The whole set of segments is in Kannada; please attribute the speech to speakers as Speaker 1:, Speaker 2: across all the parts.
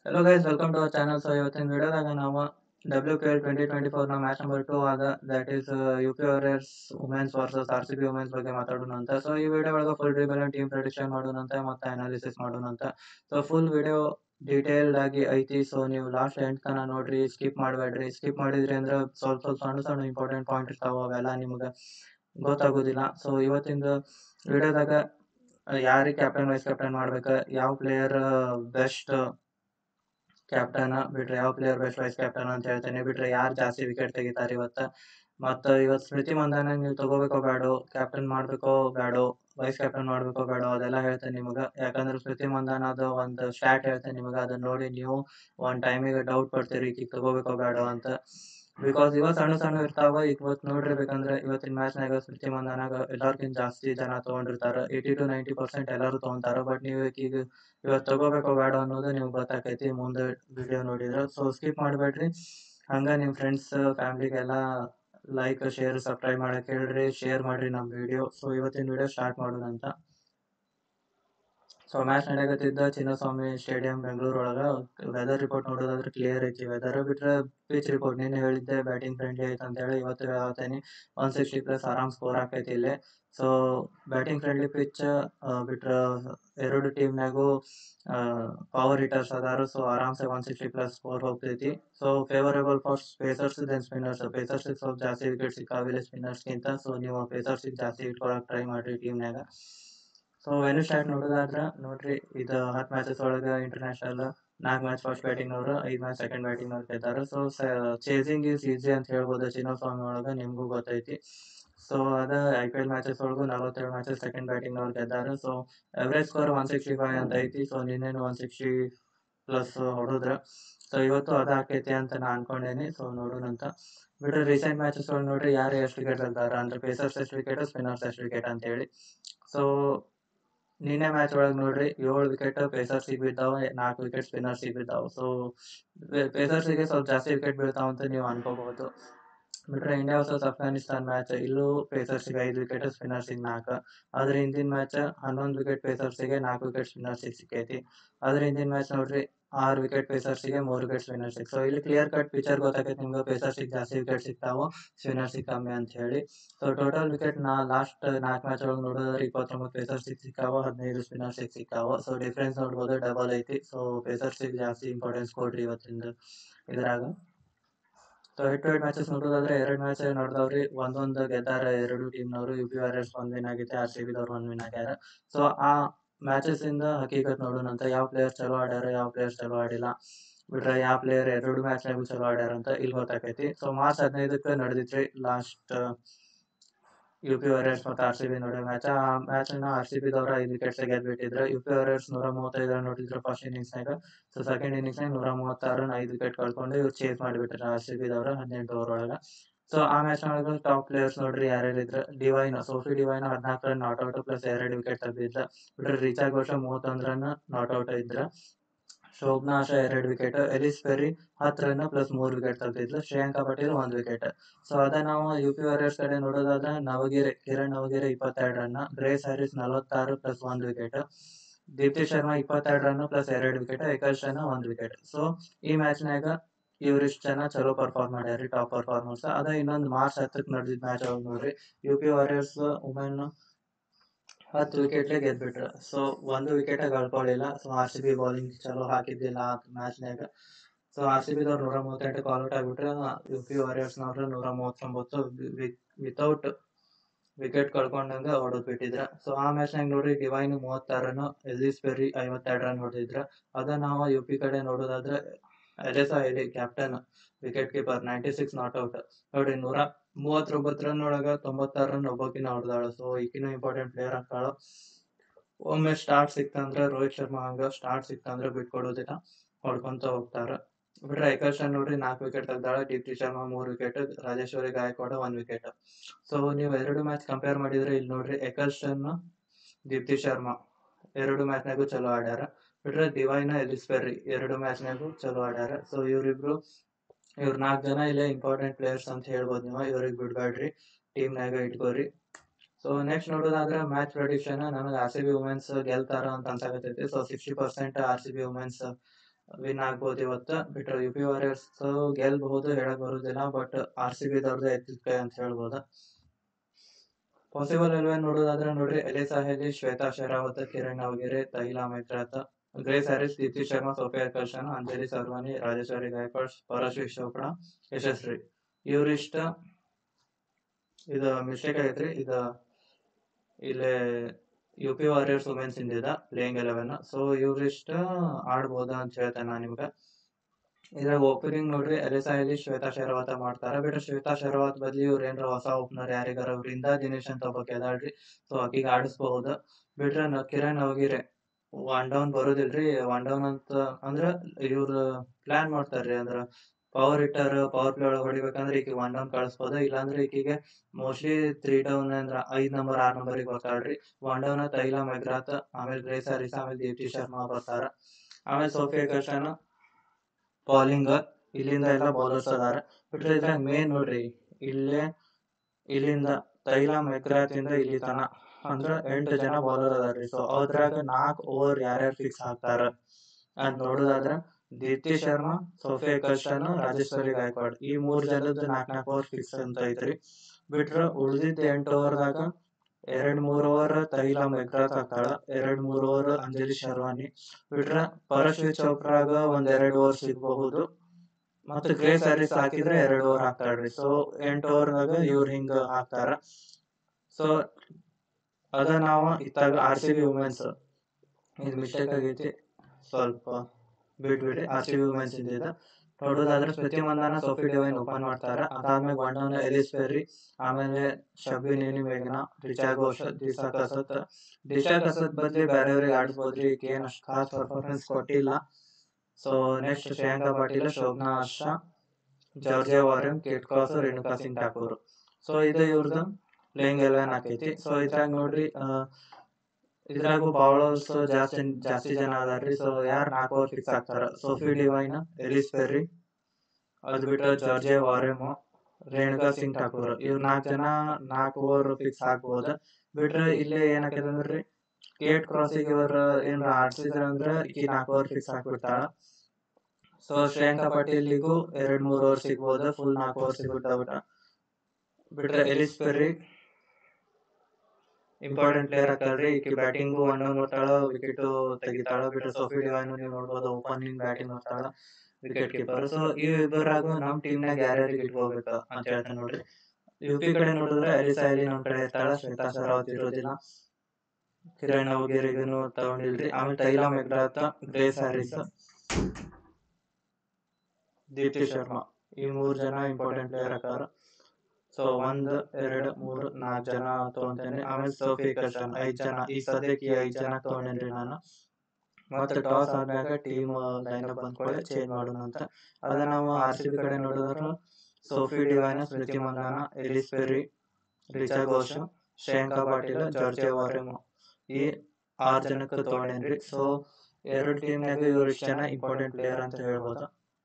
Speaker 1: hello guys welcome to our channel so ಇವತ್ತಿನ ವಿಡಿಯೋದಾಗ ನಾವು W K L twenty twenty four ನ ಮ್ಯಾಚ್ ನಂಬರ್ ಟೂ ಆದ that is U P warriors women's versus R C B women's ಬಗ್ಗೆ ಮಾತಾಡೋಣ ಅಂತ ಸೊ ಈ ವಿಡಿಯೋ ಒಳಗೆ ಫುಲ್ ಡ್ರಿಬಲ್ ಟೀಮ್ ಪ್ರೆಡಿಕ್ಷನ್ ಮಾಡೋಣ ಅಂತ ಮತ್ತೆ ಅನಾಲಿಸಿಸ್ ಮಾಡೋಣ ಅಂತ ಸೊ ಫುಲ್ ವಿಡಿಯೋ ಡೀಟೇಲ್ಡ್ ಆಗಿ ಐತಿ ಸೊ ನೀವು ಲಾಸ್ಟ್ ಎಂಡ್ ತನ ನೋಡ್ರಿ ಸ್ಕಿಪ್ ಮಾಡಬೇಡ್ರಿ ಸ್ಕಿಪ್ ಮಾಡಿದ್ರಿ ಅಂದ್ರೆ ಸ್ವಲ್ಪ ಸ್ವಲ್ಪ ಸಣ್ಣ ಸಣ್ಣ ಇಂಪಾರ್ಟೆಂಟ್ ಪಾಯಿಂಟ್ ಇರ್ತಾವ ಅವೆಲ್ಲ ನಿಮ್ಗೆ ಗೊತ್ತಾಗೋದಿಲ್ಲ ಸೊ ಇವತ್ತಿಂದ ವಿಡಿಯೋದಾಗ ಯಾರಿಗೆ ಕ್ಯಾಪ್ಟನ್ ವೈಸ್ ಕ್ಯಾಪ್ಟನ್ ಮಾಡ್ಬೇಕು ಯಾವ ಪ್ಲೇಯರ್ ಬೆಸ್ಟ್ ಕ್ಯಾಪ್ಟನ್ ಬಿಟ್ರೆ ಯಾವ ಪ್ಲೇಯರ್ ಬೆಸ್ಟ್ ವೈಸ್ ಕ್ಯಾಪ್ಟನ್ ಅಂತ ಹೇಳ್ತೇನೆ ಬಿಟ್ರೆ ಯಾರು ಜಾಸ್ತಿ ವಿಕೆಟ್ ತೆಗಿತಾರೆ ಇವತ್ತ ಮತ್ತ ಇವತ್ತು ಸ್ಮೃತಿ ಮಂದಾನ ನೀವು ತಗೋಬೇಕೋ ಬೇಡೋ ಕ್ಯಾಪ್ಟನ್ ಮಾಡ್ಬೇಕೋ ಬೇಡೋ ವೈಸ್ ಕ್ಯಾಪ್ಟನ್ ಮಾಡ್ಬೇಕೋ ಬೇಡೋ ಅದೆಲ್ಲ ಹೇಳ್ತೇನೆ ನಿಮಗೆ ಯಾಕಂದ್ರೆ ಸ್ಮೃತಿ ಮಂದಾನದ ಒಂದು ಸ್ಟ್ಯಾಟ್ ಹೇಳ್ತೇನೆ ನಿಮಗೆ ಅದನ್ನ ನೋಡಿ ನೀವು ಒಂದ್ ಟೈಮಿಗೆ ಡೌಟ್ ಪಡ್ತೀರಿ ಈಗ ತಗೋಬೇಕೋ ಬೇಡೋ ಅಂತ ಬಿಕಾಸ್ ಇವತ್ತು ಸಣ್ಣ ಸಣ್ಣ ಇರ್ತಾವ ಇವತ್ತು ನೋಡ್ರಿ ಬೇಕಂದ್ರೆ ಇವತ್ತಿನ ಮ್ಯಾಚ್ನಾಗ ಸ್ಮೃತಿ ಮಂದಾನಾಗ ಎಲ್ಲರಿಗಿಂತ ಜಾಸ್ತಿ ಜನ ತಗೊಂಡಿರ್ತಾರ ಏಯ್ಟಿ ಟು ನೈಂಟಿ ಪರ್ಸೆಂಟ್ ಎಲ್ಲರೂ ತಗೊಂತಾರ ಬಟ್ ನೀವು ಈಗ ಇವತ್ತು ತಗೋಬೇಕೋ ಬೇಡ ಅನ್ನೋದು ನಿಮ್ಗೆ ಗೊತ್ತಾಕೈತಿ ಮುಂದೆ ವಿಡಿಯೋ ನೋಡಿದ್ರೆ ಸೊ ಸ್ಕಿಪ್ ಮಾಡಬೇಡ್ರಿ ಹಂಗ ನಿಮ್ಮ ಫ್ರೆಂಡ್ಸ್ ಫ್ಯಾಮ್ಲಿಗೆಲ್ಲ ಲೈಕ್ ಶೇರ್ ಸಬ್ಸ್ಕ್ರೈಬ್ ಮಾಡಕ್ ಹೇಳ್ರಿ ಶೇರ್ ಮಾಡ್ರಿ ನಮ್ಮ ವಿಡಿಯೋ ಸೊ ಇವತ್ತಿನ ವಿಡಿಯೋ ಸ್ಟಾರ್ಟ್ ಮಾಡೋಣ ಅಂತ ಸೊ ಮ್ಯಾಚ್ ನಡೆಯಕತ್ತಿದ್ದ ಚಿನ್ನಸ್ವಾಮಿ ಸ್ಟೇಡಿಯಂ ಬೆಂಗಳೂರು ಒಳಗ ವೆದರ್ ರಿಪೋರ್ಟ್ ನೋಡೋದಾದ್ರೆ ಕ್ಲಿಯರ್ ಐತಿ ವೆದರ್ ಬಿಟ್ರೆ ಪಿಚ್ ರಿಪೋರ್ಟ್ ನಿನ್ನೆ ಹೇಳಿದ್ದೆ ಬ್ಯಾಟಿಂಗ್ ಫ್ರೆಂಡ್ಲಿ ಐತೆ ಅಂತ ಹೇಳಿ ಇವತ್ತು ಹೇಳ್ತೇನೆ ಒನ್ ಸಿಕ್ಸ್ಟಿ ಪ್ಲಸ್ ಆರಾಮ್ ಸ್ಕೋರ್ ಆಕೈತಿ ಇಲ್ಲಿ ಸೊ ಬ್ಯಾಟಿಂಗ್ ಫ್ರೆಂಡ್ಲಿ ಪಿಚ್ ಬಿಟ್ರೆ ಎರಡು ಟೀಮ್ನಾಗೂ ಪವರ್ ಹಿಟರ್ಸ್ ಅದಾರು ಸೊ ಆರಾಮ್ಸೆ one sixty plus score ಹೋಗ್ತೈತಿ so favourable for pacers then spinners pacers ಸ್ವಲ್ಪ ಜಾಸ್ತಿ ವಿಕೆಟ್ ಸಿಕ್ಕಾವಿಲ್ಲ ಸ್ಪಿನ್ನರ್ಸ್ಗಿಂತ ಸೊ ನೀವು ಪೇಸರ್ಸ್ ಜಾಸ್ತಿ ಇಟ್ಕೊಳಕ್ ಟ್ರೈ ಮಾಡ್ರಿ ಟೀಮ್ನಾಗ ಸೊ ವೆನು ಸ್ಟಾರ್ಟ್ ನೋಡೋದಾದ್ರ ನೋಡ್ರಿ ಇದು ಹತ್ತು ಮ್ಯಾಚಸ್ ಒಳಗೆ ಇಂಟರ್ನ್ಯಾಷನಲ್ ನಾಲ್ಕು ಮ್ಯಾಚ್ ಫಸ್ಟ್ ಬ್ಯಾಟಿಂಗ್ ಅವರು ಐದು ಮ್ಯಾಚ್ ಸೆಕೆಂಡ್ ಬ್ಯಾಟಿಂಗ್ ಅವ್ರು ಗೆದ್ದಾರೆ ಸೊ ಚೇಸಿಂಗ್ ಈಸ್ ಈಸಿ ಅಂತ ಹೇಳ್ಬೋದು ಚಿನ್ನಸ್ವಾಮಿ ಒಳಗೆ ನಿಮಗೂ ಗೊತ್ತೈತಿ ಸೊ ಅದ ಐ ಪಿ ಎಲ್ ಮ್ಯಾಚಸ್ ಒಳಗೂ ನಲವತ್ತೇಳು ಮ್ಯಾಚಸ್ ಸೆಕೆಂಡ್ ಬ್ಯಾಟಿಂಗ್ ಅವ್ರು ಗೆದ್ದಾರೆ so average score one sixty five ಅಂತ ಐತಿ ಸೊ ನಿನ್ನೇನು ಒನ್ ಸಿಕ್ಸ್ಟಿ ಪ್ಲಸ್ ಹೊಡೆದ್ರ ಸೊ ಇವತ್ತು ಅದ ಆಕೈತಿ ಅಂತ ನಾ ಅನ್ಕೊಂಡೇನಿ ಸೊ ನೋಡೋಣ ಅಂತ ಬಿಟ್ರೆ ರೀಸೆಂಟ್ ಮ್ಯಾಚಸ್ ಒಳಗೆ ನೋಡ್ರಿ ಯಾರು ಎಷ್ಟು ವಿಕೆಟ್ ತೆಗ್ದಾರ ಅಂದ್ರೆ ಪೇಸರ್ಸ್ ಎಷ್ಟು ವಿಕೆಟ್ ಸ್ಪಿನ್ನರ್ಸ್ ಎಷ್ಟು ವಿಕೆಟ್ ಅಂತ ಹೇಳಿ ಸೊ ನಿನ್ನೆ ಮ್ಯಾಚ್ ಒಳಗೆ ನೋಡ್ರಿ ಏಳು ವಿಕೆಟ್ ಪೇಸರ್ಸಿಗೆ ಬಿದ್ದಾವ ನಾಲ್ಕು ವಿಕೆಟ್ ಸ್ಪಿನ್ನರ್ಸಿಗೆ ಬಿದ್ದಾವ ಸೊ ಪೇಸರ್ಸಿಗೆ ಸ್ವಲ್ಪ ಜಾಸ್ತಿ ವಿಕೆಟ್ ಬೀಳ್ತಾವ ಅಂತ ನೀವು ಅನ್ಕೋಬಹುದು ಬಿಟ್ರೆ ಇಂಡಿಯಾ ವರ್ಸಸ್ ಅಫ್ಘಾನಿಸ್ತಾನ್ ಮ್ಯಾಚ್ ಇಲ್ಲೂ ಪೇಸರ್ಸಿಗೆ ಐದು ವಿಕೆಟ್ ಸ್ಪಿನ್ನರ್ಸಿಗೆ ನಾಲ್ಕು ಅದ್ರ ಹಿಂದಿನ ಮ್ಯಾಚ್ ಹನ್ನೊಂದು ವಿಕೆಟ್ ಪೇಸರ್ಸಿಗೆ ನಾಲ್ಕು ವಿಕೆಟ್ ಸ್ಪಿನ್ನರ್ಸಿಗೆ ಸಿಕ್ಕೈತಿ ಅದ್ರ ಹಿಂದಿನ ಮ್ಯಾಚ್ ನೋಡ್ರಿ ಆರು ವಿಕೆಟ್ ಪೇಸರ್ಸಿಗೆ ಮೂರು ವಿಕೆಟ್ ಸ್ಪಿನ್ನರ್ಸಿಗೆ ಸೊ ಇಲ್ಲಿ ಕ್ಲಿಯರ್ ಕಟ್ ಪಿಕ್ಚರ್ ಗೊತ್ತಾಗೈತೆ ನಿಮ್ಗೆ ಪೇಸರ್ಸಿಗೆ ಜಾಸ್ತಿ ವಿಕೆಟ್ ಸಿಗ್ತಾವ ಸ್ಪಿನ್ನರ್ಸಿಗೆ ಕಮ್ಮಿ ಅಂತ ಹೇಳಿ ಸೊ ಟೋಟಲ್ ವಿಕೆಟ್ ನಾ ಲಾಸ್ಟ್ ನಾಲ್ಕು ಮ್ಯಾಚ್ ಒಳಗೆ ನೋಡಿದ್ರೆ ಇಪ್ಪತ್ತೊಂಬತ್ತು ಪೇಸರ್ಸಿಗೆ ಸಿಕ್ಕಾವ ಹದಿನೈದು ಸ್ಪಿನ್ನರ್ಸಿಗೆ ಸಿಕ್ಕಾವ ಸೊ ಡಿಫ್ರೆನ್ಸ್ ನೋಡ್ಬೋದು ಡಬಲ್ ಐತಿ ಸೊ ಪೇಸರ್ಸಿಗೆ ಜಾಸ್ತಿ ಇಂಪಾರ್ಟೆನ್ಸ್ ಕೊಡ್ರಿ ಇವತ್ತಿಂದ ಇದ್ರಾಗ so head to head matches ನೋಡೋದಾದ್ರೆ ಎರಡು ಮ್ಯಾಚ್ ನೋಡಿದವ್ರಿ ಒಂದೊಂದು ಗೆದ್ದಾರ ಎರಡು ಟೀಮ್ನವರು ಯು ಪಿ ವಾರಿಯರ್ಸ್ ಒಂದ್ ವಿನ್ ಆಗೈತೆ ಆರ್ ಸಿ ಬಿದವ್ರು ಒಂದ್ ವಿನ್ ಆಗ್ಯಾರ ಸೊ ಆ ಮ್ಯಾಚಸ್ ಇಂದ ಹಕೀಕತ್ ನೋಡೋಣ ಅಂತ ಯಾವ ಪ್ಲೇಯರ್ ಚಲೋ ಆಡ್ಯಾರ ಯಾವ ಪ್ಲೇಯರ್ ಚಲೋ ಆಡಿಲ್ಲ ಬಿಟ್ರೆ ಯಾವ ಪ್ಲೇಯರ್ ಎರಡು ಮ್ಯಾಚ್ ನಾಗೂ ಚಲೋ ಆಡ್ಯಾರ ಅಂತ ಇಲ್ಲಿ ಗೊತ್ತಾಕೈತಿ ಸೊ ಮಾರ್ಚ್ ಹದಿನೈದಕ್ಕೆ ನಡೆದಿತ್ರಿ ಲಾಸ್ಟ್ ಯು ಪಿ ವಾರಿಯರ್ಸ್ ಮತ್ತು ಆರ್ ಸಿ ಬಿ ನೋಡೋ ಮ್ಯಾಚ್ ಆ ಮ್ಯಾಚ್ ನ ಆರ್ ಸಿ ಬಿದವ್ರ ಐದು ವಿಕೆಟ್ಸ್ ಗೆದ್ಬಿಟ್ಟಿದ್ರು ಯು ಪಿ ವಾರಿಯರ್ಸ್ ನೂರ ಮೂವತ್ತೈದು ರನ್ ನೋಡಿದ್ರು ಫಸ್ಟ್ ಇನ್ನಿಂಗ್ಸ್ನಾಗ ಸೊ ಸೆಕೆಂಡ್ ಇನ್ನಿಂಗ್ಸ್ನಾಗ ನೂರ ಮೂವತ್ತಾರು ರನ್ ಐದು ವಿಕೆಟ್ ಕಳ್ಕೊಂಡು ಇವ್ರು ಚೇಸ್ ಮಾಡಿಬಿಟ್ರು ಆರ್ ಸಿ ಬಿದವ್ರ ಹದಿನೆಂಟು ಓವರ್ ಒಳಗ ಸೊ ಆ ಮ್ಯಾಚ್ ಒಳಗ ಟಾಪ್ ಪ್ಲೇಯರ್ಸ್ ನೋಡ್ರಿ ಯಾರ್ಯಾರು ಇದ್ರ ಡಿವೈನ್ ಸೋಫಿ ಡಿವೈನ್ ಹದಿನಾಲ್ಕು ರನ್ ನಾಟ್ ಔಟ್ ಪ್ಲಸ್ ಎರಡು ವಿಕೆಟ್ ತೆಗ್ದಿದ್ರ ಬಿಟ್ರೆ ರಿಚಾ ಘೋಷ ಮೂವತ್ತೊಂದು ರನ್ ನಾಟ್ ಔಟ್ ಇದ್ರ ಶೋಭನಾ ಆಶಾ ಎರಡು ವಿಕೆಟ್ ಎಲಿಸ್ ಪೆರಿ ಹತ್ತು ರನ್ ಪ್ಲಸ್ ಮೂರು ವಿಕೆಟ್ ತೆಗ್ದಿದ್ರು ಶ್ರೇಯಾಂಕಾ ಪಟೇಲ್ ಒಂದು ವಿಕೆಟ್ ಸೊ ಅದ ನಾವು ಯು ಪಿ ವಾರಿಯರ್ಸ್ ಕಡೆ ನೋಡೋದಾದ್ರೆ ನವಗಿರಿ ಕಿರಣ್ ನವಗಿರಿ ಇಪ್ಪತ್ತೆರಡು ರನ್ ಗ್ರೇಸ್ ಹ್ಯಾರಿಸ್ ನಲವತ್ತಾರು ಪ್ಲಸ್ ಒಂದು ವಿಕೆಟ್ ದೀಪ್ತಿ ಶರ್ಮಾ ಇಪ್ಪತ್ತೆರಡು ರನ್ ಪ್ಲಸ್ ಎರಡು ವಿಕೆಟ್ ಏಕಲ್ ಶರ್ಮಾ ಒಂದು ವಿಕೆಟ್ ಸೊ ಈ ಮ್ಯಾಚ್ನಾಗ ಇವ್ರಿಷ್ಟು ಜನ ಚಲೋ ಪರ್ಫಾರ್ಮ್ ಮಾಡ್ಯಾರಿ ಟಾಪ್ ಪರ್ಫಾರ್ಮರ್ಸ್ ಅದ ಇನ್ನೊಂದು ಮಾರ್ಚ್ ಹತ್ತಕ್ಕೆ ನಡೆದಿದ್ದ ಮ್ಯಾಚ್ ಒಳಗೆ ನೋಡ್ರಿ ಯು ಪಿ ವಾರಿಯರ್ಸ್ ವುಮೆನ್ ಹತ್ತು ವಿಕೆಟ್ಲೆ ಗೆದ್ಬಿಟ್ರು ಸೊ ಒಂದು ವಿಕೆಟ್ ಕಳ್ಕೊಳ್ಳಿಲ್ಲ so R C B bowling ಚಲೋ ಹಾಕಿದ್ದಿಲ್ಲ ಆ ಮ್ಯಾಚ್ನಾಗ ಸೊ ಆರ್ ಸಿ ಬಿದವ್ರು ನೂರ ಮೂವತ್ತೆಂಟು ಕಾಲ್ ಔಟ್ ಆಗ್ಬಿಟ್ರೆ ಯು ಪಿ ವಾರಿಯರ್ಸ್ನವ್ರು ನೂರ ಮೂವತ್ತೊಂಬತ್ತು ವಿತೌಟ್ ವಿಕೆಟ್ ಕಳ್ಕೊಂಡಂಗ ಹೊಡೆದ್ ಬಿಟ್ಟಿದ್ರ ಸೊ ಆ ಮ್ಯಾಚ್ನಾಗ ನೋಡ್ರಿ ಡಿವೈನ್ ಮೂವತ್ತಾರು ರನ್ ಎಲಿಸ್ ಪೆರಿ ಐವತ್ತೆರಡು ರನ್ ಹೊಡೆದಿದ್ರ ಅದ ನಾವು ಯು ಪಿ ಕಡೆ ನೋಡೋದಾದ್ರೆ Alyssa Healy captain wicket keeper ninety six not out ನೋಡ್ರಿ ನೂರ ಮೂವತ್ತೊಂಬತ್ತು ರನ್ ಒಳಗ ತೊಂಬತ್ತಾರು ರನ್ ಒಬ್ಬಕಿನ ಹೊಡೆದಾಳ ಸೊ ಈಕಿನ ಇಂಪಾರ್ಟೆಂಟ್ ಪ್ಲೇಯರ್ ಆಗ್ತಾಳ ಒಮ್ಮೆ ಸ್ಟಾರ್ಟ್ ಸಿಕ್ತಂದ್ರ ರೋಹಿತ್ ಶರ್ಮಾ ಹಂಗ ಸ್ಟಾರ್ಟ್ ಸಿಕ್ತಂದ್ರ ಬಿಟ್ಕೊಡೋದಿಲ್ಲ ಹೊಡ್ಕೊಂತ ಹೋಗ್ತಾರ ಬಿಟ್ರೆ ಏಕರ್ಷನ್ ನೋಡ್ರಿ ನಾಲ್ಕು ವಿಕೆಟ್ ತೆಗ್ದಾಳ ದೀಪ್ತಿ ಶರ್ಮಾ ಮೂರು ವಿಕೆಟ್ ರಾಜೇಶ್ವರಿ ಗಾಯಕ್ವಾಡ ಒಂದ್ ವಿಕೆಟ್ ಸೊ ನೀವು ಎರಡು ಮ್ಯಾಚ್ ಕಂಪೇರ್ ಮಾಡಿದ್ರೆ ಇಲ್ಲಿ ನೋಡ್ರಿ ಏಕರ್ಷನ್ ದೀಪ್ತಿ ಶರ್ಮಾ ಎರಡು ಮ್ಯಾಚ್ನಾಗೂ ಚಲೋ ಆಡ್ಯಾರ ಬಿಟ್ರೆ ಡಿವೈನ ಎಲಿಸ್ಪೆರ್ರಿ ಎರಡು ಮ್ಯಾಚ್ನಾಗೂ ಚಲೋ ಆಡ್ಯಾರ ಸೊ ಇವ್ರಿಬ್ರು ಇವ್ರ ನಾಲ್ಕು ಜನ ಇಲ್ಲೇ ಇಂಪಾರ್ಟೆಂಟ್ ಪ್ಲೇಯರ್ಸ್ ಅಂತ ಹೇಳ್ಬೋದು ನೀವು ಇವ್ರಿಗೆ ಬಿಡ್ಬೇಡ್ರಿ ಟೀಮ್ನಾಗ ಇಟ್ಕೋರಿ ಸೊ ನೆಕ್ಸ್ಟ್ ನೋಡೋದಾದ್ರೆ ಮ್ಯಾಚ್ ಪ್ರೊಡಿಕ್ಷನ್ ನನಗೆ ಆರ್ ಸಿ ಬಿ ವುಮೆನ್ಸ್ ಗೆಲ್ತಾರ ಅಂತ ಅನ್ಸಾಕತ್ತೈತಿ so sixty percent R C B women's win ಆಗ್ಬೋದು ಇವತ್ತು ಬಿಟ್ರೆ ಯು ಪಿ ವಾರಿಯರ್ಸ್ ಗೆಲ್ಬಹುದು ಹೇಳಕ್ ಬರುದಿಲ್ಲ ಬಟ್ ಆರ್ ಸಿ ಬಿ ದವ್ರದ್ದು ಎತ್ತಿದ ಕೈ ಅಂತ ಹೇಳ್ಬೋದು ಪಾಸಿಬಲ್ ಎಲೆವೆನ್ ನೋಡೋದಾದ್ರೆ ನೋಡ್ರಿ ಎಲಿಸಾ ಹೆಲಿ ಶ್ವೇತಾ ಶೆರಾವತ್ ಕಿರಣ್ ಅವಗಿರೆ Tahlia McGrath Grace Harris Deepti Sharma Sophia ಕರ್ಷನ್ ಅಂಜಲಿ ಸರ್ವಾನಿ ರಾಜೇಶ್ವರಿ ಗಾಯಕ್ವಾಡ್ ಪರಶ್ವಿ ಚೋಪ್ರಾ ಯಶಸ್ವಿ ಇವ್ರಿಷ್ಟ ಇದು ಮಿಸ್ಟೇಕ್ ಆಗೈತ್ರಿ ಇದು ಇಲ್ಲಿ ಯು ಪಿ ವಾರಿಯರ್ಸ್ ವುಮೆನ್ಸ್ ಇಂದಿದ ಪ್ಲೇಯಿಂಗ್ ಎಲೆವೆನ್ ಸೊ ಇವ್ರಿಷ್ಟ ಆಡ್ಬೋದ ಅಂತ ಹೇಳ್ತೇನೆ ನಾನು ನಿಮ್ಗೆ ಇದ್ರಾಗ ಓಪನಿಂಗ್ ನೋಡ್ರಿ ಎಲಿಸಾ ಹೆಲಿ ಶ್ವೇತಾ ಶೆರಾವತ ಮಾಡ್ತಾರ ಬಿಟ್ರೆ ಶ್ವೇತಾ ಶೆರಾವತ್ ಬದ್ಲಿ ಇವ್ರ ಏನ್ರ ಹೊಸ ಓಪನರ್ ಯಾರಿಗಾರ ಅವ್ರಿಂದ ದಿನೇಶ್ ಅಂತ ಒಬ್ಬಾಕಿ ಅದಾಳ್ರಿ ಸೊ ಆಕಿಗೆ ಆಡಿಸ್ಬಹುದು ಬಿಟ್ರೆ ನ- ಕಿರಣ್ ಅವಗಿರೆ ಒನ್ ಡೌನ್ ಬರೋದಿಲ್ರಿ ಒನ್ ಡೌನ್ ಅಂತ ಅಂದ್ರ ಇವ್ರ ಪ್ಲಾನ್ ಮಾಡ್ತಾರ್ರಿ ಅಂದ್ರ ಪವರ್ ಹಿಟ್ಟರ್ ಪವರ್ ಪ್ಲೇ ಒಳಗೆ ಹೊಡಿಬೇಕಂದ್ರೆ ಈಕಿಗೆ ಒನ್ ಡೌನ್ ಕಳಿಸ್ಬೋದು ಇಲ್ಲಾಂದ್ರೆ ಈಕಿಗೆ ಮೋಸ್ಟ್ಲಿ ತ್ರೀ ಡೌನ್ ಅಂದ್ರ ಐದ್ ನಂಬರ್ ಆರ್ ನಂಬರಿಗೆ ಬರ್ತಾಳ್ರಿ ಒನ್ ಡೌನ್ ತೈಲಾ ಮೆಗ್ರಾತ್ ಆಮೇಲೆ ಗ್ರೇಸ್ ಹ್ಯಾರಿಸ್ ಆಮೇಲೆ ದೀಪ್ತಿ ಶರ್ಮಾ ಬರ್ತಾರ ಆಮೇಲೆ ಸೋಫಿಯಾ ಕರ್ಷನ್ ಬೌಲಿಂಗ್ ಇಲ್ಲಿಂದ ಎಲ್ಲ ಬೌಲರ್ಸ್ ಅದಾರ ಬಿಟ್ರೆ ಇದ್ರಾಗ ಮೇನ್ ನೋಡ್ರಿ ಇಲ್ಲೇ ಇಲ್ಲಿಂದ ತೈಲಾ ಮೆಗ್ರಾತ್ ಇಂದ ಇಲ್ಲಿ ತನ ಅಂದ್ರ ಎಂಟು ಜನ ಬೌಲರ್ ಅದಾರ್ರಿ ಸೊ ಅದ್ರಾಗ ನಾಲ್ಕು ಓವರ್ ಯಾರ್ಯಾರು ಫಿಕ್ಸ್ ಹಾಕ್ತಾರ ಅಂತ ನೋಡೋದಾದ್ರ ದೀಪ್ತಿ ಶರ್ಮಾ ಸೋಫಿಯಾ ಕರ್ಷನ್ ರಾಜೇಶ್ವರಿ ಗಾಯಕ್ವಾಡ್ ಈ ಮೂರ್ ಜನದ ನಾಲ್ಕ್ ನಾಲ್ಕು ಓವರ್ ಫಿಕ್ಸ್ ಅಂತ ಐತ್ರಿ ಬಿಟ್ರ ಉಳ್ದಿದ್ದ ಎಂಟು ಓವರ್ದಾಗ ಎರಡ್ ಮೂರ್ ಓವರ್ ತೈಲಾ ಮೆಗ್ರಾತ್ ಹಾಕ್ತಾಳ ಎರಡ್ ಮೂರ್ ಓವರ್ ಅಂಜಲಿ ಶರ್ವಾನಿ ಬಿಟ್ರ ಪರಶ್ವಿ ಚೋಪ್ರಾಗ ಒಂದ್ ಎರಡ್ ಓವರ್ ಸಿಗಬಹುದು ಮತ್ತ ಗ್ರೇಸ್ ಹ್ಯಾರಿಸ್ ಹಾಕಿದ್ರೆ ಎರಡ್ ಓವರ್ ಹಾಕ್ತಾಳ್ರಿ ಸೊ ಎಂಟ್ ಓವರ್ದಾಗ ಇವ್ರ ಹಿಂಗ ಹಾಕ್ತಾರ ಸೊ ಅದ ನಾವ ಇತ್ತಾಗ ಆರ್ ಸಿ ಬಿ ವುಮೆನ್ಸ್ ಇದು ಮಿಸ್ಟೇಕ್ ಆಗೈತಿ ಸ್ವಲ್ಪ ಬಿಟ್ಬಿಡ್ರಿ ಆರ್ ಸಿ ಬಿ ವುಮೆನ್ಸ್ ಇಂದ ನೋಡೋದಾದ್ರೆ Smriti Mandhana Sophie Devine open ಮಾಡ್ತಾರ ಅದಾದ್ಮೇಲೆ ಒನ್ ಡೌನ್ ಎಲಿಸ್ ಪೆರ್ರಿ ಆಮೇಲೆ ಶಬ್ಬಿ ನೀನಿ ಮೇಘನಾ ರಿಚಾ ಘೋಷ್ ದಿಶಾ ಕಸತ್ ದಿಶಾ ಕಸತ್ ಬದ್ಲಿ ಬೇರೆಯವ್ರಿಗೆ ಆಡಿಸ್ಬೋದ್ರಿ ಈಕೆ ಏನ್ ಅಷ್ಟ್ ಖಾಸ್ ಪರ್ಫಾರ್ಮೆನ್ಸ್ ಕೊಟ್ಟಿಲ್ಲ so next Shreyanka Patil Shobana Asha Georgia Wareham Kate Cross Renuka Singh Thakur so ಇದು ಇವ್ರದ್ದು ಪ್ಲೇಯಿಂಗ್ ಎಲೆವೆನ್ ಆಕೈತಿ ಸೊ ಇದ್ರಾಗ ನೋಡ್ರಿ ಆ, ಇದ್ರಾಗು ಬೌಲರ್ಸ್ ಜಾಸ್ತಿ ಜಾಸ್ತಿ ಜನ ಅದಾರ್ರಿ ಸೊ ಯಾರ್ ನಾಲ್ಕು ಓವರ್ ಫಿಕ್ಸ್ ಆಗ್ತಾರ ಸೋಫಿ ಡಿವೈನ್ ಎಲಿಸ್ ಪೆರ್ರಿ ಅದ್ ಬಿಟ್ರೆ ಜಾರ್ಜಿಯಾ ವಾರೆಮೋ ರೇಣುಕಾ ಸಿಂಗ್ ಠಾಕೂರ್ ಇವ್ರ ನಾಲ್ಕು ಜನ ನಾಲ್ಕು ಓವರ್ ಫಿಕ್ಸ್ ಹಾಕ್ಬೋದ ಬಿಟ್ರೆ ಇಲ್ಲೇ ಏನಾಕೈತೆ ಅಂದ್ರಿ ಕೇಟ್ ಕ್ರಾಸಿಗೆ ಇವ್ರ ಏನ್ರ ಆಡ್ಸಿದ್ರ ಅಂದ್ರ ಈಕಿ ನಾಲ್ಕು ಓವರ್ ಫಿಕ್ಸ್ ಹಾಕ್ಬಿಡ್ತಾಳ ಸೊ ಶ್ರೇಯಾಂಕಾ ಪಾಟೀಲಿಗೂ ಎರಡ್ ಮೂರ್ ಓವರ್ ಸಿಗ್ಬೋದ ಫುಲ್ ನಾಲ್ಕು ಓವರ್ ಸಿಗ್ಬಿಡ್ತಾವ ಬಿಟ್ಟ ಬಿಟ್ರೆ ಎಲಿಸ್ ಪೆರ್ರಿ ಇಂಪಾರ್ಟೆಂಟ್ ಪ್ಲೇಯರ್ ಹಾಕಲ್ರಿ ಈಕಿ ಬ್ಯಾಟಿಂಗು ಒನ್ ಡೌನ್ ನೋಡ್ತಾಳ ವಿಕೆಟ್ ತೆಗಿತಾಳ ಬಿಟ್ರೆ ಸೋಫಿ ಡಿವೈನ್ ನೀವು ನೋಡ್ಬೋದು ಓಪನಿಂಗ್ ಬ್ಯಾಟಿಂಗ್ ನೋಡ್ತಾಳ ವಿಕೆಟ್ ಕೀಪರ್ ಸೊ ಈ ಇಬ್ಬರಾಗು ನಮ್ ಟೀಮ್ ನಾಗ ಯಾರ್ಯಾರಿಗೆ ಇಟ್ಕೋಬೇಕು ಅಂತ ಹೇಳ್ತೇನೆ ನೋಡ್ರಿ ಯು ಪಿ ಕಡೆ ನೋಡಿದ್ರೆ ಅಲಿಸಾ ಅಲಿ ನಮ್ ಕಡೆ ಇರ್ತಾಳ ಶ್ವೇತಾ ಶರಾವತ್ ಇರೋದಿಲ್ಲ ಕಿರಣ್ ಅವಗಿರಿಗೂ ತಗೊಂಡಿಲ್ರಿ ಆಮೇಲೆ Tahlia McGrath Grace Harris Deepti Sharma ಈ ಮೂರ್ ಜನ ಇಂಪಾರ್ಟೆಂಟ್ ಪ್ಲೇಯರ್ ಹಾಕಾರ ಸೊ ಒಂದ್ ಎರಡ್ ಮೂರ್ ನಾಲ್ಕ್ ಜನ ತಗೊಂತೇನೆ ಆಮೇಲೆ ಸೋಫಿ ಕರ್ಷನ್ ಐದ್ ಜನ ಈ ಸದ್ಯಕ್ಕೆ ಈ ಐದ್ ಜನ ತಗೊಂಡೇನ್ರಿ ನಾನು ಮತ್ತೆ ಟಾಸ್ ಆದ್ಮ್ಯಾಗ ಟೀಮ್ ಲೈನ್ ಅಪ್ ಬಂದ್ಕೊಳ್ಳಿ ಚೇಂಜ್ ಮಾಡೋಣ ಅಂತ ಅದ ನಾವು ಆರ್ ಸಿ ಬಿ ಕಡೆ ನೋಡಿದ್ರ Sophie Devine Smriti Mandhana Ellyse Perry Richa Ghosh Shreyanka Patil Georgia Wareham ಈ ಆರ್ ಜನಕ್ಕೆ ತಗೊಂಡೇನ್ರಿ ಸೊ ಎರಡು ಟೀಮ್ನಾಗ ಇವ್ರು ಇಷ್ಟ ಜನ ಇಂಪಾರ್ಟೆಂಟ್ ಪ್ಲೇಯರ್ ಅಂತ ಹೇಳ್ಬೋದು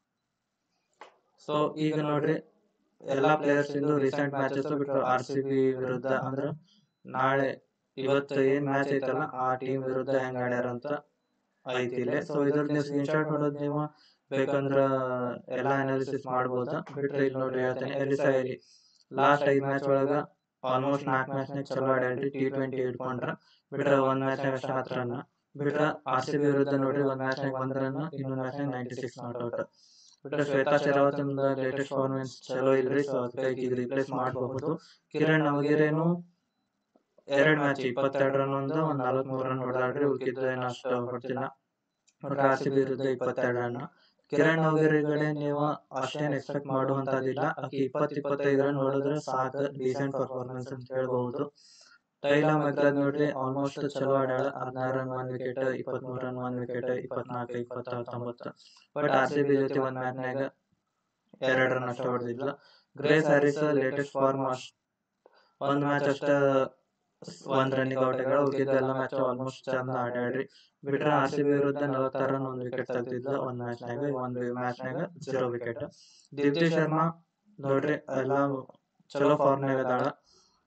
Speaker 1: ಸೊ ಈಗ ನೋಡ್ರಿ ಎಲ್ಲಾ ಪ್ಲೇಯರ್ಸ್ ಇಂದು ರೀಸೆಂಟ್ ಮ್ಯಾಚಸ್ ಬಿಟ್ಟು ಆರ್ ಸಿ ಬಿ ವಿರುದ್ಧ ಅಂದ್ರ ನಾಳೆ ಇವತ್ತು ಏನ್ ಮ್ಯಾಚ್ ಐತಲ್ಲ ಆ ಟೀಮ್ ವಿರುದ್ಧ ಹೆಂಗ್ ಆಡ್ಯಾರ ಅಂತ ಐತಿ ಇಲ್ಲೇ ಸೊ ಇದ್ರ ನೀವು ಸ್ಕ್ರೀನ್ ಶಾಟ್ ನೋಡೋದ್ ನೀವು ಬೇಕಂದ್ರ ಎಲ್ಲಾ ಅನಾಲಿಸಿಸ್ ಮಾಡ್ಬೋದ ಬಿಟ್ರೆ ಇಲ್ಲಿ ನೋಡ್ರಿ ಹೇಳ್ತೇನೆ ಎಲಿಸಾ ಎಲಿ ಲಾಸ್ಟ್ ಐದ್ ಮ್ಯಾಚ್ ಒಳಗ ಆಲ್ಮೋಸ್ಟ್ ನಾಲ್ಕ್ ಮ್ಯಾಚ್ ನಾಗ ಚಲೋ ಆಡ್ಯಾಳ್ರಿ ಟಿ ಟ್ವೆಂಟಿ ಇಟ್ಕೊಂಡ್ರ ಬಿಟ್ರೆ ಒಂದ್ ಮ್ಯಾಚ್ ನಾಗ ಅಷ್ಟ ಹತ್ತು ರನ್ ಬಿಟ್ರೆ ಆರ್ ಸಿ ಬಿ ವಿರುದ್ಧ ನೋಡ್ರಿ ಒಂದ್ ಮ್ಯಾಚ್ ನಾಗ ಒಂದ್ ರನ್ ಇನ್ನೊಂದ್ ಮ್ಯಾಚ್ ನಾಗ ನೈಂಟಿ ಸಿಕ್ಸ್ ನಾಟ್ ಔಟ್ ಬಿಟ್ರೆ ಶ್ವೇತಾ ಶೆರಾವತ್ ಲೇಟೆಸ್ಟ್ ಪರ್ಫಾರ್ಮೆನ್ಸ್ ಚಲೋ ಇಲ್ರಿ ಸೊ ಅದಕ್ಕಾಗಿ ಈಗ ರಿಪ್ಲೇಸ್ ಮಾಡಬಹುದು ಕಿರಣ್ ನವಗಿರೇನು ಎರಡ್ ಮ್ಯಾಚ್ ಇಪ್ಪತ್ತೆರಡು ರನ್ ಒಂದು ಒಂದ್ ನಲವತ್ ಮೂರ್ ರನ್ ಹೊಡೆದಾಡ್ರಿ ಉಳ್ಕಿದ್ದು ಏನು ಅಷ್ಟು ಹೊಡ್ತಿಲ್ಲ ನೋಡ್ರಿ ಆರ್ ಸಿ ಬಿ ವಿರುದ್ಧ ಇಪ್ಪತ್ತೆರಡು ರನ್ ಕಿರಣ್ ನವಗಿರಿ ಕಡೆ ನೀವು ಅಷ್ಟೇನ್ ಎಕ್ಸ್ಪೆಕ್ಟ್ ಮಾಡುವಂತದಿಲ್ಲ ಆಕಿ ಇಪ್ಪತ್ ಇಪ್ಪತ್ತೈದು ರನ್ ಹೊಡೆದ್ರೆ ಸಾಕು ಡೀಸೆಂಟ್ ಪರ್ಫಾರ್ಮೆನ್ಸ್ ಅಂತ ಹೇಳ್ಬಹುದು ತೈಲಾ ಮಗ್ರಾದ್ ನೋಡ್ರಿ ಆಲ್ಮೋಸ್ಟ್ ಚಲೋ ಆಡ್ಯಾಳ ಹದಿನಾರು ರನ್ ಒಂದ್ ವಿಕೆಟ್ ಇಪ್ಪತ್ತ್ ಮೂರ್ ರನ್ ಒಂದ್ ವಿಕೆಟ್ ಇಪ್ಪತ್ನಾಲ್ಕು ಇಪ್ಪತ್ತ ಹತ್ತೊಂಬತ್ತು ಬಟ್ ಆರ್ ಸಿ ಬಿ ಜೊತೆ ಒಂದ್ ಮ್ಯಾಚ್ ನಾಗ ಎರಡ್ ರನ್ ಅಷ್ಟ ಹೊಡೆದಿದ್ಲ ಗ್ರೇಸ್ ಹ್ಯಾರಿಸ್ ಲೇಟೆಸ್ಟ್ ಫಾರ್ಮ್ ಅಷ್ಟ್ ಒಂದ್ ಮ್ಯಾಚ್ ಅಷ್ಟ ಒಂದ್ ರನ್ನಿಗೆ ಔಟ್ ಆಗ್ಯಾಳ ಉಳಿದಿದ್ದ ಎಲ್ಲ ಮ್ಯಾಚ್ ಆಲ್ಮೋಸ್ಟ್ ಚಂದ ಆಡ್ಯಾಡ್ರಿ ಬಿಟ್ರೆ ಆರ್ ಸಿ ಬಿ ವಿರುದ್ಧ ನಲವತ್ತಾರು ರನ್ ಒಂದ್ ವಿಕೆಟ್ ತೆಗ್ದಿದ್ಲ ಒಂದ್ ಮ್ಯಾಚ್ ನಾಗ ಒಂದ್ ಮ್ಯಾಚ್ ನಾಗ ಜೀರೋ ವಿಕೆಟ್ ದೀಪ್ತಿ ಶರ್ಮಾ ನೋಡ್ರಿ ಎಲ್ಲಾ ಚಲೋ ಫಾರ್ಮ್ ನಾಗ ಅದಾಳ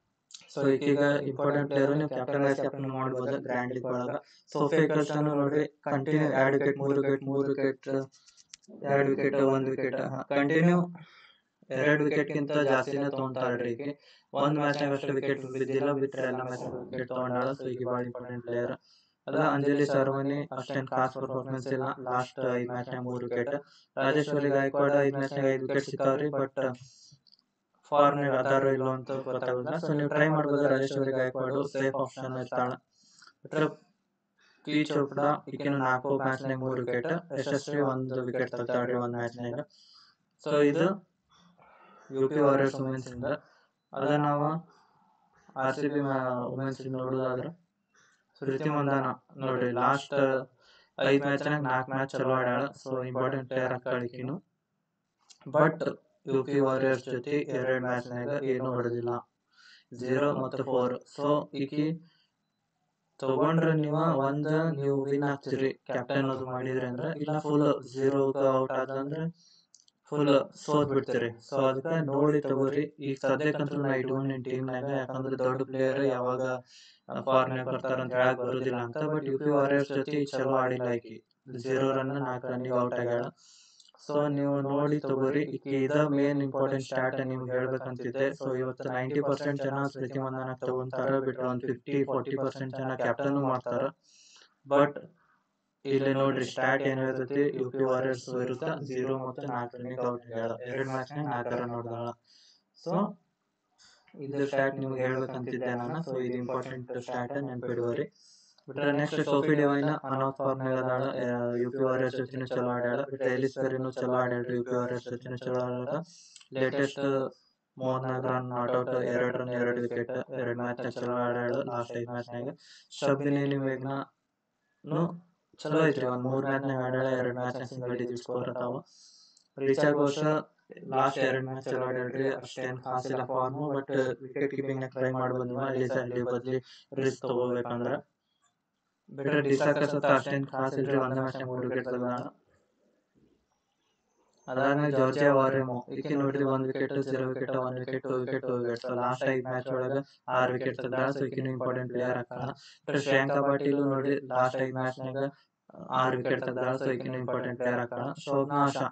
Speaker 1: ಸೊ ಈಗೀಗ ಇಂಪಾರ್ಟೆಂಟ್ ಪ್ಲೇಯರ್ ನೀವು ಕ್ಯಾಪ್ಟನ್ ವೈಸ್ ಕ್ಯಾಪ್ಟನ್ ಮಾಡ್ಬೋದು ಗ್ರ್ಯಾಂಡ್ ಲೀಗ್ ಒಳಗ ಸೋಫಿಯಾ ಕಲ್ಸನ್ ನೋಡ್ರಿ ಕಂಟಿನ್ಯೂ ಎರಡು ವಿಕೆಟ್ ಮೂರು ವಿಕೆಟ್ ಮೂರು ವಿಕೆಟ್ ಎರಡು ವಿಕೆಟ್ ಒಂದ್ ವಿಕೆಟ್ ಕಂಟಿನ್ಯೂ ಎರಡು ವಿಕೆಟ್ ಗಿಂತ ಜಾಸ್ತಿನೇ ತಗೊಂತಾಳ್ರಿ ಈಗ ಒಂದ್ ಮ್ಯಾಚ್ ನಾಗ ಅಷ್ಟು ವಿಕೆಟ್ ಬಿದ್ದಿಲ್ಲ ಬಿಟ್ರೆ ಎಲ್ಲ ಮ್ಯಾಚ್ ವಿಕೆಟ್ ತಗೊಂಡಾಳ ಸೊ ಈಗ ಭಾಳ ಇಂಪಾರ್ಟೆಂಟ್ ಪ್ಲೇಯರ್ ಅದ ಅಂಜಲಿ ಸರ್ವನಿ ಅಷ್ಟೇನ್ ಖಾಸ್ ಪರ್ಫಾರ್ಮೆನ್ಸ್ ಇಲ್ಲ ಲಾಸ್ಟ್ ಐದ್ ಮ್ಯಾಚ್ ನಾಗ ಮೂರು ವಿಕೆಟ್ ರಾಜೇಶ್ವರಿ ಗಾಯಕ್ವಾಡ್ ಐದ್ ಮ್ಯಾಚ್ ನಾಗ ಐದ್ ವಿಕೆಟ್ ಸಿಕ್ಕಾವ್ರಿ ಬಟ್ ಫಾರ್ಮ್ ಅದಾರೋ ಇಲ್ಲೋ ಅಂತ ಗೊತ್ತಾಗುದಿಲ್ಲ ಸೊ ನೀವು ಟ್ರೈ ಮಾಡ್ಬೋದು ರಾಜೇಶ್ವರಿ ಗಾಯಕ್ವಾಡ್ ಸೇಫ್ ಆಪ್ಷನ್ ಇರ್ತಾಳ ಬಿಟ್ರೆ ಪಿ ಚೋಪ್ಡಾ ಈಕಿನ ನಾಲ್ಕು ಮ್ಯಾಚ್ ನಾಗ ಮೂರು ವಿಕೆಟ್ ಯಶಸ್ವಿ ಒಂದು ವಿಕೆಟ್ ತೆಗ್ದಾಳ್ರಿ ಒಂದ್ ಮ್ಯಾಚ್ ನಾಗ ಸೊ ಇದು ಯು ಪಿ ವಾರಿಯರ್ಸ್ ವುಮೆನ್ಸ್ ಇಂದ ಅದ ನಾವು ಆರ್ ಸಿ ಬಿ ವುಮೆನ್ಸ್ ನೋಡುದಾದ್ರ ಸ್ಮೃತಿ ಮಂದಾನ ನೋಡ್ರಿ ಲಾಸ್ಟ್ ಐದ್ ಮ್ಯಾಚ್ ನಾಗ ನಾಲ್ಕು ಮ್ಯಾಚ್ ಚಲೋ ಆಡ್ಯಾಳ ಸೊ ಇಂಪಾರ್ಟೆಂಟ್ ಪ್ಲೇಯರ್ ಹಾಕಳಿಕಿನು ಬಟ್ ಯು ಪಿ ವಾರಿಯರ್ಸ್ ಜೊತೆ ಎರಡ್ ಮ್ಯಾಚ್ ನಾಗ ಏನು ಹೊಡೆದಿಲ್ಲ ಝೀರೋ ಮತ್ತು ಫೋರ್ ಸೊ ಈಕಿ ತಗೊಂಡ್ರ ನೀವ ಒಂದ್ ನೀವು ವಿನ್ ಆಗ್ತೀರಿ ಕ್ಯಾಪ್ಟನ್ ಅದು ಮಾಡಿದ್ರಿ ಅಂದ್ರ ಇಲ್ಲ ಫುಲ್ ಝೀರೋ ಔಟ್ ಆದಂದ್ರೆ ಫುಲ್ ಸೋತ್ ಬಿಡ್ತೀರಿ ಸೊ ಅದಕ್ಕೆ ನೋಡಿ ತಗೋರಿ ಈಗ ಸದ್ಯಕ್ಕಂತೂ ನಾ ಇಟ್ಕೊಂಡಿನಿ ಟೀಮ್ ನಾಗ ಯಾಕಂದ್ರೆ ದೊಡ್ಡ ಪ್ಲೇಯರ್ ಯಾವಾಗ ಫಾರ್ಮ್ ಬರ್ತಾರ ಅಂತ ಹೇಳಕ್ ಬರುದಿಲ್ಲ ಅಂತ ಬಟ್ ಯು ಪಿ ವಾರಿಯರ್ಸ್ ಜೊತೆ ಚಲೋ ಆಡಿಲ್ಲ ಆಕಿ ಝೀರೋ ರನ್ ನಾಲ್ಕು ರನ್ನಿಗೆ ಔಟ್ ಆಗ್ಯಾಳ ಸೊ ನೀವು ನೋಡಿ ತಗೋರಿ ಈಕಿ ಇದ ಮೇನ್ ಇಂಪಾರ್ಟೆಂಟ್ ಸ್ಟಾರ್ಟ್ ನಿಮ್ಗೆ ಹೇಳ್ಬೇಕಂತಿದ್ದೆ ಸೊ ಇವತ್ತು ನೈಂಟಿ ಪರ್ಸೆಂಟ್ ಜನ ಸ್ಮೃತಿ ಮಂದನ ತಗೊಂತಾರ ಬಿಟ್ರೆ ಒಂದ್ ಫಿಫ್ಟಿ ಫೋರ್ಟಿ ಪರ್ಸೆಂಟ್ ಜನ ಕ್ಯಾಪ್ಟನ್ ಮಾಡ್ತಾರ ಬಟ್ ಇಲ್ಲಿ ನೋಡ್ರಿ ಸ್ಟಾರ್ಟ್ ಏನ್ ಹೇಳ್ತೈತಿ ಯು ಪಿ ವಾರಿಯರ್ಸ್ ವಿರುದ್ಧ ಝೀರೋ ಮತ್ತು ನಾಲ್ಕು ರನ್ನಿಗೆ ಔಟ್ ಆಗ್ಯಾಳ ಎರಡ್ ಮ್ಯಾಚ್ ನಾಗ ನಾಲ್ಕು ರನ್ ಹೊಡೆದಾಳ ಸೊ ಇದು ಸ್ಟಾರ್ಟ್ ನಿಮ್ಗೆ ಹೇಳ್ಬೇಕಂತಿದ್ದೆ ನಾನು ಸೊ ಇದು ಇಂಪಾರ್ಟೆಂಟ್ ಸ್ಟಾರ್ಟ್ ನೆನ್ಪಿಡುವರಿ ಬಿಟ್ರೆ ನೆಕ್ಸ್ಟ್ ಸೋಫಿ ಡಿವೈನ್ ಅನೌತ್ ಫಾರ್ಮ್ ಅದಾಳ ಯು ಪಿ ವಾರಿಯರ್ಸ್ ಜೊತೆನೂ ಚಲೋ ಆಡ್ಯಾಳ ಬಿಟ್ರೆ ಎಲಿಸ್ಪೆರಿನೂ ಚಲೋ ಆಡ್ಯಾಳ್ರಿ ಯು ಪಿ ವಾರಿಯರ್ಸ್ ಜೊತೆನೂ ಚಲೋ ಆಡ್ಯಾಳ ಲೇಟೆಸ್ಟ್ ಮೂವತ್ನಾಲ್ಕು ರನ್ ನಾಟ್ ಔಟ್ ಎರಡು ರನ್ ಎರಡು ವಿಕೆಟ್ ಎರಡು ಮ್ಯಾಚ್ ಚಲೋ ಆಡ್ಯಾಳ ಲಾಸ್ಟ್ ಐದ್ ಮ್ಯಾಚ್ ನಾಗ ಶಬ್ದಿನೇಲಿ ಮೇಘ್ನಾನು ಚಲೋ ಐತ್ರಿ ಒಂದ್ ಮೂರ್ ಮ್ಯಾಚ್ ನಾಗ ಆಡ್ಯಾಳ ಎರಡ್ ಮ್ಯಾಚ್ ನಾಗ ಸಿಂಗಲ್ ಡಿಜಿಟ್ ಸ್ಕೋರ್ ಅದಾವ ರಿಚಾ ಘೋಷ ಲಾಸ್ಟ್ ಎರಡ್ ಮ್ಯಾಚ್ ಚಲೋ ಆಡ್ಯಾಳ್ರಿ ಅಷ್ಟೇನ್ ಖಾಸ್ ಇಲ್ಲ ಫಾರ್ಮ್ ಬಟ್ ವಿಕೆಟ್ ಕೀಪಿಂಗ್ ನಾಗ ಟ್ರೈ ಮಾಡ್ಬೋದು ನೀವು ಅಲ್ಲಿ ಅಲ್ಲಿ ಬದ್ಲಿ ರಿಸ್ಕ್ ತಗೋಬೇಕಂದ್ರ ಬಿಟ್ರೆ ಡಿಸಾಕಸ್ ಅಂತ ಅಷ್ಟೇನ್ ಖಾಸ್ ಇಲ್ರಿ ಒಂದ್ ಮ್ಯಾಚ್ ನಾಗ ಮೂರ್ ವಿಕೆಟ್ ತೆಗ್ದಾಳ ಅದಾದ್ಮೇಲೆ ಜಾರ್ಜಿಯಾ ವಾರೇಮೋ ಈಕಿ ನೋಡ್ರಿ ಒಂದ್ ವಿಕೆಟ್ ಜೀರೋ ವಿಕೆಟ್ ಒಂದ್ wicket two wicket two wicket so last ಐದ್ ಮ್ಯಾಚ್ ಒಳಗ ಆರ್ ವಿಕೆಟ್ ತೆಗ್ದಾಳ ಸೊ ಈಕಿನ ಇಂಪಾರ್ಟೆಂಟ್ ಪ್ಲೇಯರ್ ಹಾಕಾಳ ಬಿಟ್ರೆ ಶ್ರೇಯಾಂಕಾ ಪಾಟೀಲ್ ನೋಡ್ರಿ ಲಾಸ್ಟ್ ಐದ್ ಮ್ಯಾಚ್ ನಾಗ ಆರ್ ವಿಕೆಟ್ ತೆಗ್ದಾಳ ಸೊ ಈಕಿನ ಇಂಪಾರ್ಟೆಂಟ್ ಪ್ಲೇಯರ್ ಹಾಕಾಳ ಶೋಭನಾ ಆಶಾ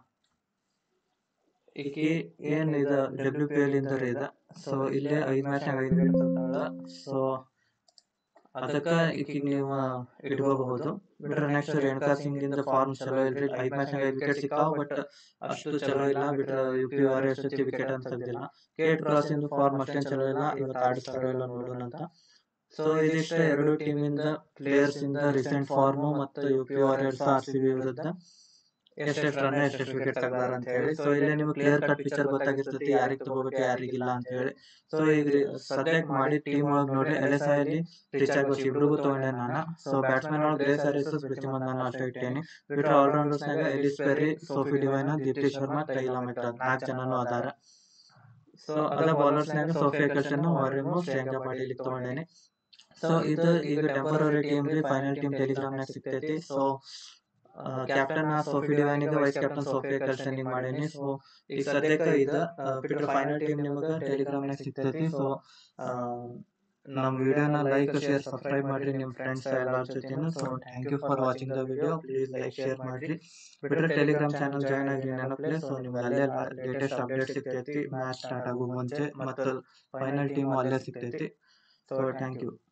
Speaker 1: ಈಕಿ ಏನ್ ಇದ ಡಬ್ಲ್ಯೂ ಪಿ ಎಲ್ ಇಂದ ಇದ ಸೊ ಇಲ್ಲೇ ಐದ್ ಮ್ಯಾಚ್ ನಾಗ ಐದ್ ವಿಕೆಟ್ ತೆಗ್ದಾಳ ಸೊ ಅದಕ್ಕ ಈಕಿ ನೀವು ಇಟ್ಕೋಬಹುದು ಬಿಟ್ರೆ ನೆಕ್ಸ್ಟ್ ರೇಣುಕಾ ಸಿಂಗ್ ಇಂದ ಫಾರ್ಮ್ ಚಲೋ ಇಲ್ರಿ ಐದ್ ಮ್ಯಾಚ್ ನಾಗ ಐದ್ ವಿಕೆಟ್ ಸಿಕ್ಕಾವ ಬಟ್ ಅಷ್ಟು ಚಲೋ ಇಲ್ಲ ಬಿಟ್ರೆ ಯು ಪಿ ವಾರಿಯರ್ಸ್ ಜೊತೆ ವಿಕೆಟ್ ಅಂತ ತೆಗ್ದಿಲ್ಲ ಕೇಟ್ ಕ್ರಾಸ್ ಇಂದ ಫಾರ್ಮ್ ಅಷ್ಟೇನ್ ಚಲೋ ಇಲ್ಲ ಇವತ್ತು ಆಡಿಸ್ತಾರೋ ಇಲ್ಲ ನೋಡೋಣ ಅಂತ ಸೊ ಇದಿಷ್ಟ ಎರಡು ಟೀಮ್ ಇಂದ ಪ್ಲೇಯರ್ಸ್ ಇಂದ ರೀಸೆಂಟ್ ಫಾರ್ಮ್ ಮತ್ತು U P Warriors R C B ವಿರುದ್ಧ ಎಷ್ಟೆಷ್ಟು ರನ್ ಎಷ್ಟೆಷ್ಟು ವಿಕೆಟ್ ತೆಗ್ದಾರ ಅಂತ ಹೇಳಿ ಸೊ ಇಲ್ಲೇ ನಿಮ್ಗೆ ಕ್ಲಿಯರ್ ಕಟ್ ಪಿಕ್ಚರ್ ಗೊತ್ತಾಗಿರ್ತೈತಿ ಯಾರಿಗ್ ತಗೋಬೇಕು ಯಾರಿಗಿಲ್ಲ ಅಂತ ಹೇಳಿ ಸೊ ಈಗ ಸದ್ಯಕ್ ಮಾಡಿ ಟೀಮ್ ಒಳಗ್ ನೋಡ್ರಿ Alyssa Healy Richa Ghosh ಇಬ್ರಿಗೂ ತಗೊಂಡೆ ನಾನು ಸೊ ಬ್ಯಾಟ್ಸ್ಮನ್ ಒಳಗೆ ಗ್ರೇಸ್ ಹ್ಯಾರಿಸ್ ಸ್ಮೃತಿ ಮಂದನ ಅಷ್ಟೇ ಇಟ್ಟೇನಿ ಬಿಟ್ರೆ ಆಲ್ರೌಂಡರ್ಸ್ ನಾಗ Ellyse Perry Sophie Devine Deepti Sharma Tahlia McGrath ನಾಲ್ಕು ಜನನು ಅದಾರ ಸೊ ಅದ ಬೌಲರ್ಸ್ ನಾಗ ಸೋಫಿಯಾ ಕಲ್ಸನ್ ವಾರಿಮೋ ಶ್ರೇಯಾಂಕಾ ಪಾಟೀಲ್ ತಗೊಂಡೇನಿ ಸೊ ಇದು ಈಗ ಟೆಂಪರರಿ ಟೀಮ್ ರೀ ಫೈನಲ್ ಟೀಮ್ ಟೆಲಿಗ್ರಾಮ್ ನಾಗ ಸಿಗ್ತೈತಿ ಸೊ ಕ್ಯಾಪ್ಟನ್ ಸೋಫಿ ಡಿವೈನಿಗೆ ವೈಸ್ ಕ್ಯಾಪ್ಟನ್ ಸೋಫಿಯಾ ಕಲ್ಸನ್ ಮಾಡೇನಿ ಸೊ ಈಗ ಸದ್ಯಕ್ಕೆ ಇದು ಬಿಟ್ರೆ ಫೈನಲ್ ಟೀಮ್ ನಿಮಗೆ ಟೆಲಿಗ್ರಾಮ್ ನಾಗ ಸಿಗ್ತೈತಿ ಸೊ ನಮ್ಮ ವಿಡಿಯೋನ ಲೈಕ್ ಶೇರ್ ಸಬ್ಸ್ಕ್ರೈಬ್ ಮಾಡ್ರಿ ನಿಮ್ಮ ಫ್ರೆಂಡ್ಸ್ ಎಲ್ಲರ ಜೊತೆನು so thank you for watching the video please like share ಮಾಡ್ರಿ ಬಿಟ್ರೆ ಟೆಲಿಗ್ರಾಮ್ ಚಾನಲ್ ಜಾಯ್ನ್ ಆಗಿ ನೆನಪಲೆ ಸೊ ನಿಮ್ಗೆ ಅಲ್ಲೇ ಲೇಟೆಸ್ಟ್ ಅಪ್ಡೇಟ್ ಸಿಗ್ತೈತಿ ಮ್ಯಾಚ್ ಸ್ಟಾರ್ಟ್ ಆಗೋ ಮುಂಚೆ ಮತ್ತು ಫೈನಲ್ ಟೀಮ್ ಅಲ್ಲೇ ಸಿಗ್ತೈತಿ ಸೊ ಥ್ಯಾಂಕ್ ಯು